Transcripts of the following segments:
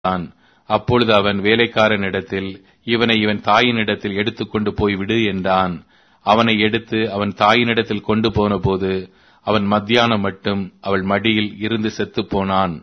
கொண்டான் அப்பொழுது அவன் வேலைக்காரனிடத்தில் இவனை இவன் தாயினிடத்தில் எடுத்துக்கொண்டு போய் விடு என்றான் அவனை எடுத்து அவன் தாயினிடத்தில் கொண்டு போனபோது அவன் மத்தியானம் மட்டும் அவள் மடியில் இருந்து செத்துப் போனான்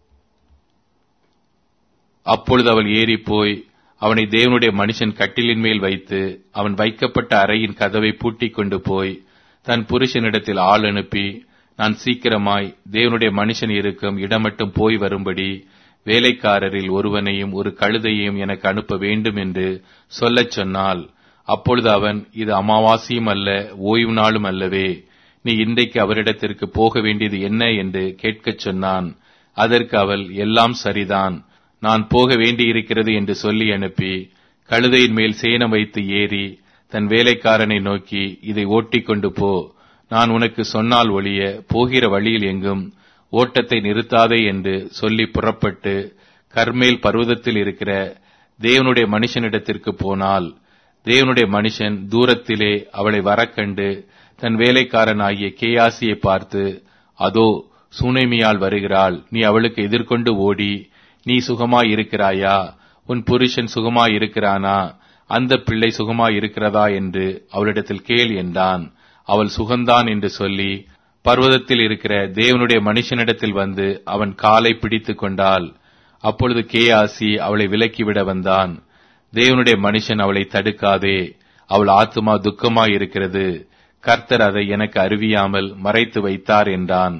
அப்பொழுது அவள் ஏறிப் போய் அவனை தேவனுடைய மனுஷன் கட்டிலின் மேல் வைத்து அவன் வைக்கப்பட்ட அறையின் கதவை பூட்டிக் கொண்டு போய் தன் புருஷனிடத்தில் ஆள் அனுப்பி நான் சீக்கிரமாய் தேவனுடைய மனுஷன் இருக்கும் இடமட்டும் போய் வரும்படி வேலைக்காரரில் ஒருவனையும் ஒரு கழுதையையும் எனக்கு அனுப்ப வேண்டும் என்று சொல்லச் சொன்னால் அப்பொழுது அவன் இது அமாவாசையும் அல்ல ஓய்வு நாளும் அல்லவே நீ இன்றைக்கு அவரிடத்திற்கு போக வேண்டியது என்ன என்று கேட்கச் சொன்னான் அதற்கு அவள் எல்லாம் சரிதான் நான் போக வேண்டியிருக்கிறது என்று சொல்லி அனுப்பி கழுதையின் மேல் சேனம் வைத்து ஏறி தன் வேலைக்காரனை நோக்கி இதை ஓட்டிக் கொண்டு போ நான் உனக்கு சொன்னால் ஒழிய போகிற வழியில் எங்கும் ஓட்டத்தை நிறுத்தாதே என்று சொல்லி புறப்பட்டு கர்மேல் பர்வதத்தில் இருக்கிற தேவனுடைய மனுஷனிடத்திற்கு போனால் தேவனுடைய மனுஷன் தூரத்திலே அவளை வரக்கண்டு தன் வேலைக்காரனாகிய கேயாசியை பார்த்து அதோ சுனேமியால் வருகிறாள் நீ அவளுக்கு எதிர்கொண்டு ஓடி நீ சுகமாய் இருக்கிறாயா உன் புருஷன் சுகமாய் இருக்கிறானா அந்த பிள்ளை சுகமாய் இருக்கிறதா என்று அவளிடத்தில் கேள் என்றான் அவள் சுகந்தான் என்று சொல்லி பர்வதத்தில் இருக்கிற தேவனுடைய மனுஷனிடத்தில் வந்து அவன் காலை பிடித்துக் கொண்டாள் அப்பொழுது கேயாசி அவளை விலக்கிவிட வந்தான் தேவனுடைய மனுஷன் அவளை தடுக்காதே அவள் ஆத்துமா துக்கமாய் இருக்கிறது கர்த்தர் அதை எனக்கு அறிவியாமல் மறைத்து வைத்தார் என்றான்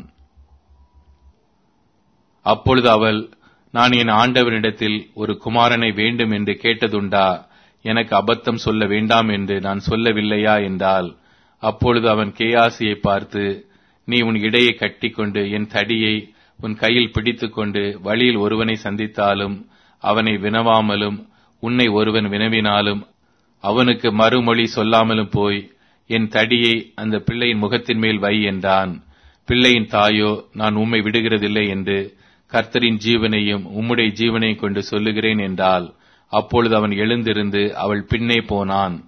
அப்பொழுது அவள் நான் என் ஆண்டவனிடத்தில் ஒரு குமாரனை வேண்டும் என்று கேட்டதுண்டா எனக்கு அபத்தம் சொல்ல வேண்டாம் என்று நான் சொல்லவில்லையா என்றால் அப்பொழுது அவன் கேயாசியை பார்த்து நீ உன் இடையை கட்டிக்கொண்டு என் தடியை உன் கையில் பிடித்துக்கொண்டு வழியில் ஒருவனை சந்தித்தாலும் அவனை வினவாமலும் உன்னை ஒருவன் வினவினாலும் அவனுக்கு மறுமொழி சொல்லாமலும் போய் என் தடியை அந்த பிள்ளையின் முகத்தின் மேல் வை என்றான் பிள்ளையின் தாயோ நான் உம்மை விடுகிறதில்லை என்று கர்த்தரின் ஜீவனையும் உம்முடைய ஜீவனையும் கொண்டு சொல்லுகிறேன் என்றால் அப்பொழுது அவன் எழுந்திருந்து அவள் பின்னே போனான்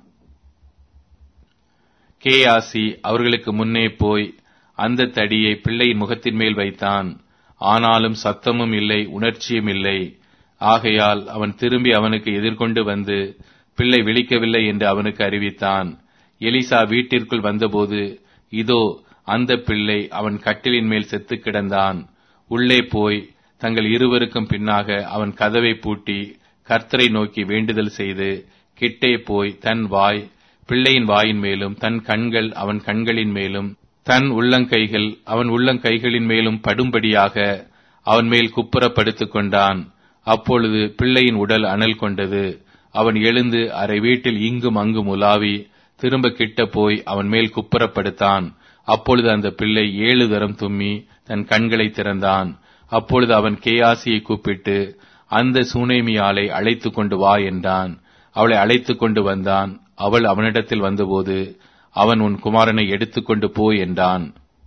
கேயாசி அவர்களுக்கு முன்னே போய் அந்த தடியை பிள்ளையின் முகத்தின் மேல் வைத்தான் ஆனாலும் சத்தமும் இல்லை உணர்ச்சியும் இல்லை ஆகையால் அவன் திரும்பி அவனுக்கு எதிர்கொண்டு வந்து பிள்ளை விழிக்கவில்லை என்று அவனுக்கு அறிவித்தான் எலிசா வீட்டிற்குள் வந்தபோது இதோ அந்த பிள்ளை அவன் கட்டிலின் மேல் செத்து கிடந்தான் உள்ளே போய் தங்கள் இருவருக்கும் பின்னாக அவன் கதவை பூட்டி கர்த்தரை நோக்கி வேண்டுதல் செய்து கிட்டே போய் தன் வாய் பிள்ளையின் வாயின் மேலும் தன் கண்கள் அவன் கண்களின் மேலும் தன் உள்ளங்கைகள் அவன் உள்ளங்கைகளின் மேலும் படும்படியாக அவன் மேல் குப்புற படுத்துக் கொண்டான் அப்பொழுது பிள்ளையின் உடல் அனல் கொண்டது அவன் எழுந்து அரை வீட்டில் இங்கும் அங்கும் உலாவி திரும்ப கிட்ட போய் அவன் மேல் குப்புறப்படுத்தான் அப்பொழுது அந்த பிள்ளை ஏழு தரம் தும்மி தன் கண்களை திறந்தான் அப்பொழுது அவன் கேயாசியை கூப்பிட்டு அந்த சூனேமியாலை அழைத்து கொண்டு வா என்றான் அவளை அழைத்து கொண்டு வந்தான் அவள் அவனிடத்தில் வந்தபோது அவன் உன் குமாரனை எடுத்துக்கொண்டு போ என்றான்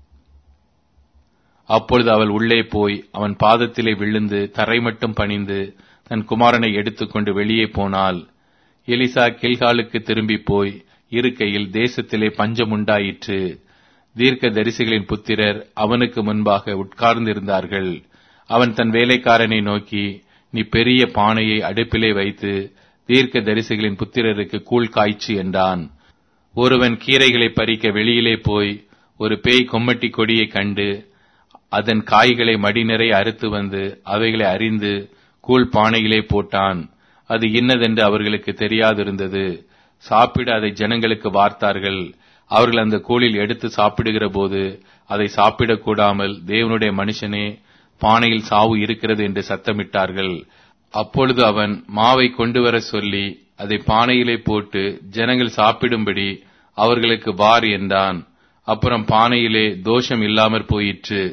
அப்பொழுது அவள் உள்ளே போய் அவன் பாதத்திலே விழுந்து தரை மட்டும் பணிந்து தன் குமாரனை எடுத்துக்கொண்டு வெளியே போனாள் எலிசா கில்காலுக்கு திரும்பி போய் இருக்கையில் தேசத்திலே பஞ்சம் உண்டாயிற்று தீர்க்க தரிசிகளின் புத்திரர் அவனுக்கு முன்பாக உட்கார்ந்திருந்தார்கள் அவன் தன் வேலைக்காரனை நோக்கி நீ பெரிய பானையை அடுப்பிலே வைத்து தீர்க்க தரிசிகளின் புத்திரருக்கு கூழ் காய்ச்சி என்றான் ஒருவன் கீரைகளை பறிக்க வெளியிலே போய் ஒரு பேய் கொம்மட்டி கொடியை கண்டு அதன் காய்களை மடிநிறை அறுத்து வந்து அவைகளை அறிந்து கூழ் பானையிலே போட்டான் அது இன்னதென்று அவர்களுக்கு தெரியாதிருந்தது சாப்பிட அதை ஜனங்களுக்கு வார்த்தார்கள் அவர்கள் அந்த கூழில் எடுத்து சாப்பிடுகிற போது அதை சாப்பிடக்கூடாமல் தேவனுடைய மனுஷனே பானையில் சாவு இருக்கிறது என்று சத்தமிட்டார்கள் அப்பொழுது அவன் மாவை கொண்டு வர சொல்லி அதை பானையிலே போட்டு ஜனங்கள் சாப்பிடும்படி அவர்களுக்கு வார் என்றான் அப்புறம் பானையிலே தோஷம் இல்லாமற் போயிற்று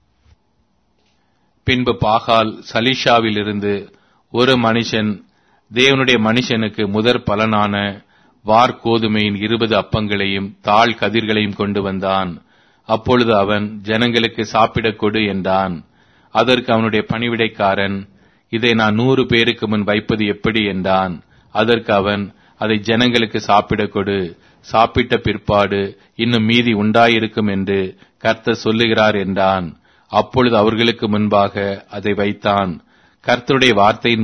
பின்பு பாகால் சலிஷாவிலிருந்து ஒரு மனுஷன் தேவனுடைய மனுஷனுக்கு முதற் பலனான வார் கோதுமையின் இருபது அப்பங்களையும் தாழ் கதிர்களையும் கொண்டு வந்தான் அப்பொழுது அவன் ஜனங்களுக்கு சாப்பிடக் கொடு என்றான் அதற்கு அவனுடைய பணிவிடைக்காரன் இதை நான் நூறு பேருக்கு முன் வைப்பது எப்படி என்றான் அதற்கு அவன் அதை ஜனங்களுக்கு சாப்பிடக் கொடு சாப்பிட்ட பிற்பாடு இன்னும் மீதி உண்டாயிருக்கும் என்று கர்த்தர் சொல்லுகிறார் என்றான் அப்பொழுது அவர்களுக்கு முன்பாக அதை வைத்தான் கர்த்தருடைய வார்த்தையின்